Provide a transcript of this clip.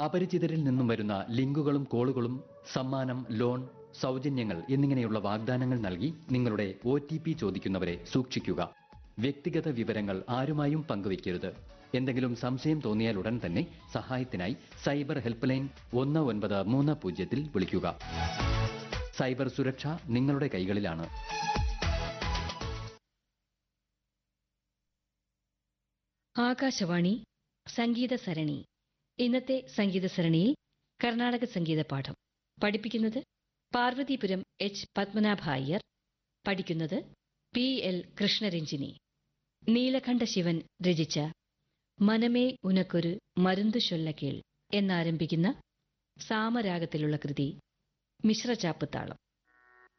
അപരിചിതരിൽ നിന്നും വരുന്ന ലിങ്കുകളും കോളുകളും സമ്മാനം ലോൺ സൗജന്യങ്ങൾ എന്നിങ്ങനെയുള്ള വാഗ്ദാനങ്ങൾ നൽകി നിങ്ങളുടെ ഒ ചോദിക്കുന്നവരെ സൂക്ഷിക്കുക വ്യക്തിഗത വിവരങ്ങൾ ആരുമായും പങ്കുവയ്ക്കരുത് എന്തെങ്കിലും സംശയം തോന്നിയാൽ ഉടൻ തന്നെ സഹായത്തിനായി സൈബർ ഹെൽപ്പ് ലൈൻ ഒന്ന് ഒൻപത് മൂന്ന് പൂജ്യത്തിൽ വിളിക്കുക സൈബർ സുരക്ഷ നിങ്ങളുടെ കൈകളിലാണ് ആകാശവാണി സംഗീത സരണി ഇന്നത്തെ സംഗീത സരണിയിൽ കർണാടക സംഗീത പാഠം പഠിപ്പിക്കുന്നത് പാർവതീപുരം എച്ച് പത്മനാഭ അയ്യർ പഠിക്കുന്നത് പി എൽ കൃഷ്ണരഞ്ജിനി നീലകണ്ഠ ശിവൻ രചിച്ച മനമേ ഉനക്കൊരു മരുന്തു ചൊല്ലകേൾ എന്നാരംഭിക്കുന്ന സാമരാഗത്തിലുള്ള കൃതി മിശ്രചാപ്പുത്താളം